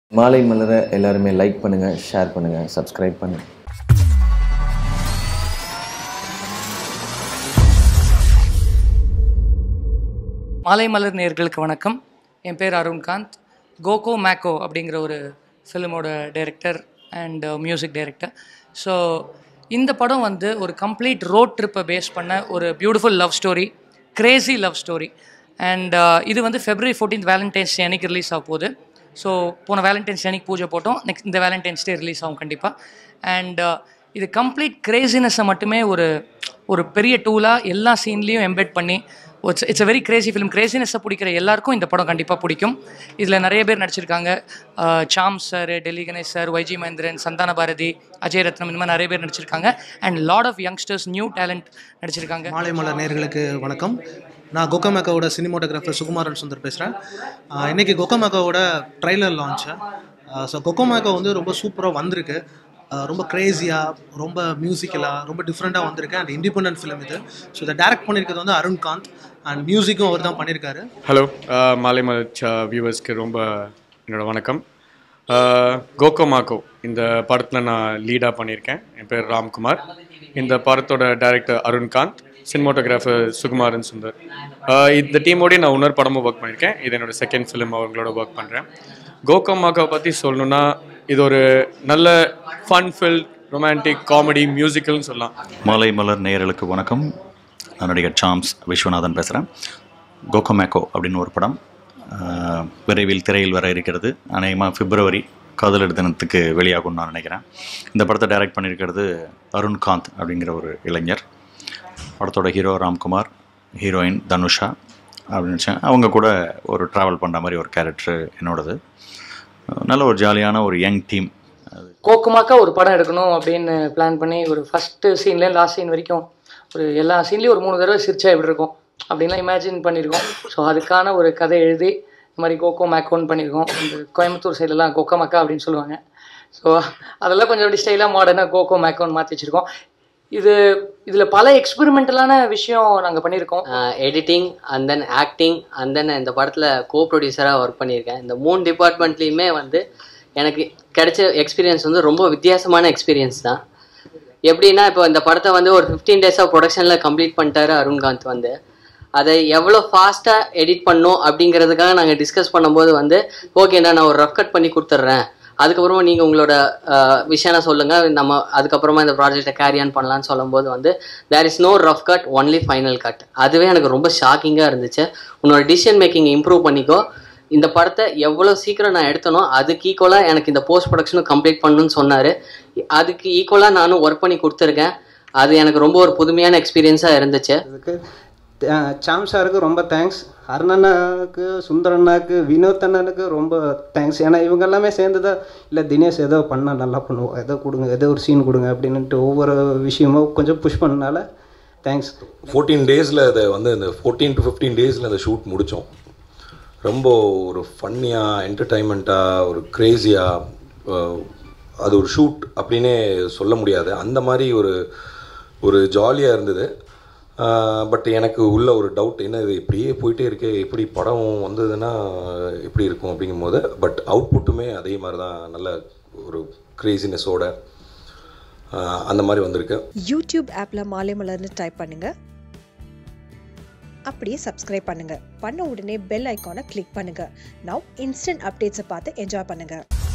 மாலை மலர எல்லாருமே லைக் பண்ணுங்கள் ஷேர் பண்ணுங்கள் சப்ஸ்கிரைப் பண்ணுங்கள் மாலை மலர் நேயர்களுக்கு வணக்கம் என் பேர் அருண்காந்த் கோகோ மேக்கோ அப்படிங்கிற ஒரு ஃபிலிமோட director and music director so இந்த படம் வந்து ஒரு கம்ப்ளீட் ரோட் ட்ரிப்பை பேஸ் பண்ண ஒரு beautiful love story crazy love story and இது வந்து ஃபெப்ரவரி ஃபோர்டீன்த் வேலண்டைன்ஸ் டே அன்னைக்கு ரிலீஸ் ஆக போகுது ஸோ போன வேலண்டைன்ஸ் டே அன்னைக்கு பூஜை போட்டோம் நெக்ஸ்ட் இந்த வேலண்டைன்ஸ் டே ரிலீஸ் ஆகும் கண்டிப்பாக அண்ட் இது கம்ப்ளீட் கிரேசினஸை மட்டுமே ஒரு ஒரு பெரிய டூலாக எல்லா சீன்லேயும் எம்பெட் பண்ணி it's it's a very crazy film கிரேசினஸை பிடிக்கிற எல்லாருக்கும் இந்த படம் கண்டிப்பாக பிடிக்கும் இதில் நிறைய பேர் நடிச்சிருக்காங்க அஹ், Sam sir Delhi Ganesh sir Y G Mahendran Santhana Bharathi Ajay Rathnam இந்த மாதிரி நிறைய பேர் நடிச்சிருக்காங்க and lot of youngsters new talent நடிச்சிருக்காங்க மாலை மலர் நேர்களுக்கு வணக்கம் நான் கொக்கமேக்காவோட சினிமோட்டோகிராஃபர் சுகுமாரன் சுந்தர் பேசுகிறேன் இன்றைக்கி கொக்கமேக்காவோட ட்ரைலர் லான்ச்சு ஸோ கொக்கோமேக்கா வந்து ரொம்ப சூப்பராக வந்திருக்கு ஆஹ் ரொம்ப க்ரேஸியாக ரொம்ப மியூசிக்கலாக ரொம்ப டிஃப்ரெண்ட்டாக வந்திருக்கு அண்ட் இண்டிபெண்டன்ட் ஃபிலிம் இது ஸோ இதை டேரக்ட் பண்ணியிருக்கிறது வந்து அருண்காந்த் அண்ட் மியூசிக்கும் அவர் தான் பண்ணியிருக்காரு ஹலோ மாலை மலர்ச் வியூவர்ஸ்க்கு ரொம்ப என்னோட வணக்கம் அஹ், கோகோ மாக்கோ இந்த படத்தில் நான் லீடாக பண்ணியிருக்கேன் என் பேர் ராம்குமார் இந்த படத்தோட டைரக்டர் அருண்காந்த் சினிமோட்டோகிராஃபர் சுகுமாரன் சுந்தர் அஹ், இந்த டீமோடய நான் இன்னொரு படமும் ஒர்க் பண்ணியிருக்கேன் இது என்னோட செகண்ட் ஃபிலிம் அவங்களோட ஒர்க் பண்ணுறேன் கோகோ மாக்கோவை பற்றி சொல்லணுன்னா இது ஒரு நல்ல ஃபன் ஃபில் ரொமான்டிக் காமெடி மியூசிக்கல்னு சொல்லலாம் மாலை மலர் நேயர்களுக்கு வணக்கம் நான் நடிகர் சாம்ஸ் விஸ்வநாதன் பேசுகிறேன் கோகோமேக்கோ அப்படின்னு ஒரு படம் ஆஹ், விரைவில் திரையில் வர இருக்கிறது அநேகமாக பிப்ரவரி காதலர் தினத்துக்கு வெளியாகும்னு நான் நினைக்கிறேன் இந்த படத்தை டைரக்ட் பண்ணியிருக்கிறது அருண்காந்த் அப்படிங்கிற ஒரு இளைஞர் படத்தோட ஹீரோ ராம்குமார் ஹீரோயின் தனுஷா அப்படின்னு நினச்சேன் அவங்க கூட ஒரு ட்ராவல் பண்ணுற மாதிரி ஒரு கேரக்டர் என்னோடது நல்ல ஒரு ஜாலியான ஒரு யங் டீம் கோக்குமாக்கா ஒரு படம் எடுக்கணும் அப்படின்னு பிளான் பண்ணி ஒரு ஃபஸ்ட்டு சீன்லேருந்து லாஸ்ட் சீன் வரைக்கும் ஒரு எல்லா சீன்லேயும் ஒரு மூணு தடவை சிரிச்சா எப்படி இருக்கும் அப்படின்லாம் இமேஜின் பண்ணியிருக்கோம் ஸோ அதுக்கான ஒரு கதை எழுதி இந்த மாதிரி கோகோ மேக்கோன்னு பண்ணியிருக்கோம் இந்த கோயம்புத்தூர் சைட்லலாம் கோகோ மக்கா அப்படின்னு சொல்லுவாங்க ஸோ அதெல்லாம் கொஞ்சம் அப்படி ஸ்டைலாக மாடர்னாக கோகோ மேக்கோன்னு மாற்றி வச்சுருக்கோம் இது இதில் பல எக்ஸ்பெரிமெண்டலான விஷயம் நாங்கள் பண்ணியிருக்கோம் editing and then acting and then இந்த படத்தில் கோ ப்ரொடியூசராக ஒர்க் பண்ணியிருக்கேன் இந்த மூணு டிபார்ட்மெண்ட்லேயுமே வந்து எனக்கு கிடைச்ச எக்ஸ்பீரியன்ஸ் வந்து ரொம்ப வித்தியாசமான எக்ஸ்பீரியன்ஸ் தான் எப்படின்னா இப்போ இந்த படத்தை வந்து ஒரு ஃபிஃப்டீன் டேஸ் ஆஃப் ப்ரொடக்ஷனில் கம்ப்ளீட் பண்ணிட்டாரு அருண்காந்த் வந்து அதை எவ்வளோ ஃபாஸ்ட்டாக எடிட் பண்ணணும் அப்படிங்கிறதுக்காக நாங்கள் டிஸ்கஸ் பண்ணும்போது வந்து ஓகேண்ணா நான் ஒரு ரஃப் கட் பண்ணி கொடுத்துட்றேன் அதுக்கப்புறமா நீங்கள் உங்களோட விஷயம் சொல்லுங்கள் நம்ம அதுக்கப்புறமா இந்த ப்ராஜெக்டை கேரி ஆன் பண்ணலாம்னு சொல்லும்போது வந்து there is no rough cut only final cut அதுவே எனக்கு ரொம்ப ஷாக்கிங்காக இருந்துச்சு உன்னோட டிசிஷன் மேக்கிங் இம்ப்ரூவ் பண்ணிக்கோ இந்த படத்தை எவ்வளோ சீக்கிரம் நான் எடுத்தனோ அதுக்கு ஈக்குவலாக எனக்கு இந்த போஸ்ட் ப்ரொடக்ஷனும் கம்ப்ளீட் பண்ணணும்னு சொன்னார் அதுக்கு ஈக்குவலாக நானும் ஒர்க் பண்ணி கொடுத்துருக்கேன் அது எனக்கு ரொம்ப ஒரு புதுமையான எக்ஸ்பீரியன்ஸாக இருந்துச்சு அதுக்கு தே- சாம் சாருக்கு ரொம்ப தேங்க்ஸ் அருணண்ணாக்கு சுந்தரண்ணாக்கு வினோத் அண்ணனுக்கு ரொம்ப தேங்க்ஸ் ஏன்னா இவங்க எல்லாமே சேர்ந்து தான் இல்லை தினேஷ் ஏதோ பண்ணால் நல்லா பண்ணுவோம் ஏதோ கொடுங்க ஏதோ ஒரு சீன் கொடுங்க அப்படின்ட்டு ஒவ்வொரு விஷயமும் கொஞ்சம் புஷ் பண்ணனால தேங்க்ஸ் ஃபோர்டீன் டேஸில் அதை வந்து இந்த ஃபோர்டீன் டு ஃபிஃப்டீன் டேஸில் அந்த ஷூட் முடித்தோம் ரொம்ப ஒரு ஃபன்னியாக என்டர்டைன்மெண்ட்டாக ஒரு க்ரேஸியாக அது ஒரு ஷூட் அப்படின்னே சொல்ல முடியாது அந்த மாதிரி ஒரு ஒரு ஜாலியாக இருந்தது பட் எனக்கு உள்ள ஒரு டவுட் என்ன இது இப்படியே போயிட்டே இருக்கே எப்படி படம் வந்ததுன்னா எப்படி இருக்கும் அப்படிங்கும்போது பட் அவுட்புட்டுமே அதே மாதிரி தான் நல்ல ஒரு க்ரேசினஸோட அந்த மாதிரி வந்திருக்கு யூடியூப் ஆப்பில் மாலை மலர்னு டைப் பண்ணுங்க அப்படியே சப்ஸ்கிரைப் பண்ணுங்க பண்ண உடனே பெல் ஐக்கானை கிளிக் பண்ணுங்க நவ் இன்ஸ்டன்ட் அப்டேட்ஸை பார்த்து என்ஜாய் பண்ணுங்க